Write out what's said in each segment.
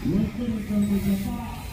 వస్తున్నటువంటి జత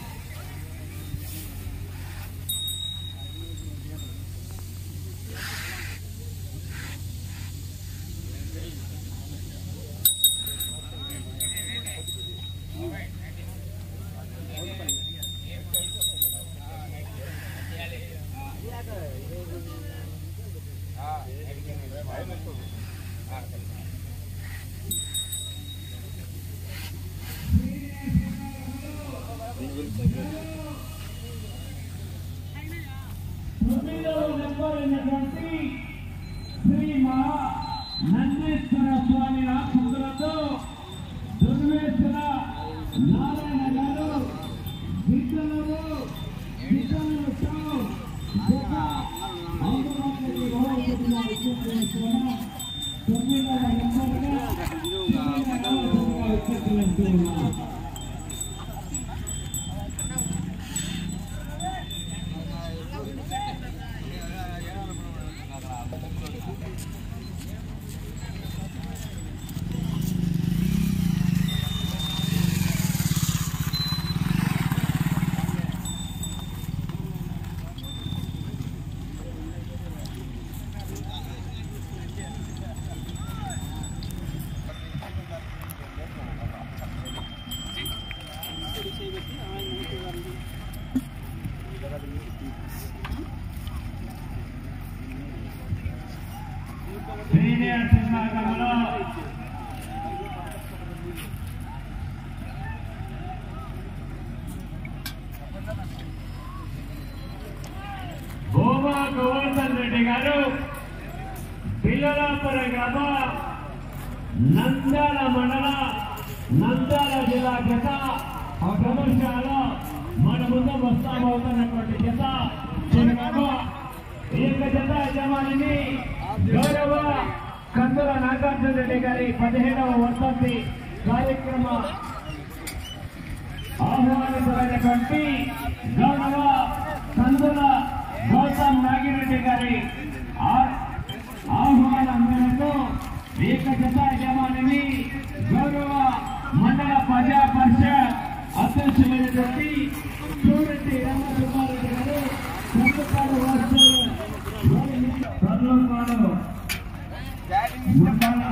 తొమ్మిదవ నెంబర్ అయినటువంటి శ్రీ మహా నందీశ్వర స్వామి ఆశీస్సులతో దుర్వేశ్వర నారాయణ గారు గిద్దలూరు గిద్దలూరు టౌన్ జత అందుబాటులోకి రావాల్సిందిగా విజ్ఞప్తి చేస్తున్నాం. తొమ్మిదవ నెంబర్గా విజ్ఞప్తి చేస్తున్నాం. సీనియర్ విభాగంలో భూమా గోవర్ధన్ రెడ్డి గారు పిల్లలాపుర గ్రామ నంద్యాల మండల నంద్యాల జిల్లా జత ఆ ప్రదర్శనలో మన ముందు వస్తామవుతున్నటువంటి జత చిరునామా ఈ యొక్క జత యజమానిని గౌరవ కందుల నాగార్జున రెడ్డి గారి పదిహేడవ వర్ధంతి కార్యక్రమ ఆహ్వానితులైనటువంటి గౌరవ కందుల గౌతమ్ నాగిరెడ్డి గారి ఆ- ఆహ్వానం మేరకు ఏక జత యజమానిని గౌరవ మండల ప్రజా పరిషత్ అధ్యక్షులైనటువంటి సూరెడ్డి రామకుమారెడ్డి గారు ప్రభుత్వాలు వాస్తవులు ప్రభుత్వాలు మండల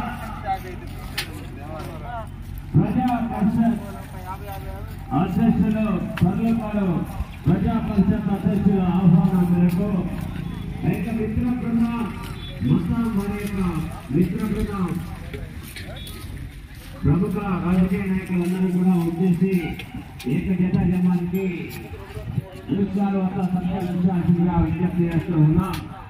ప్రజా పరిషత్ అధ్యక్షులు పర్లపాడు ప్రజా పరిషత్ అధ్యక్షుల ఆహ్వానం మేరకు ఏక మిత్ర బృందం మొత్తం మరి యొక్క మిత్ర బృందం ప్రముఖ రాజకీయ నాయకులందరూ కూడా వచ్చేసి ఏక జత జమానికి నిమిషాలు వద్ద సంపాదించాల్సిందిగా విజ్ఞప్తి చేస్తూ ఉన్నాం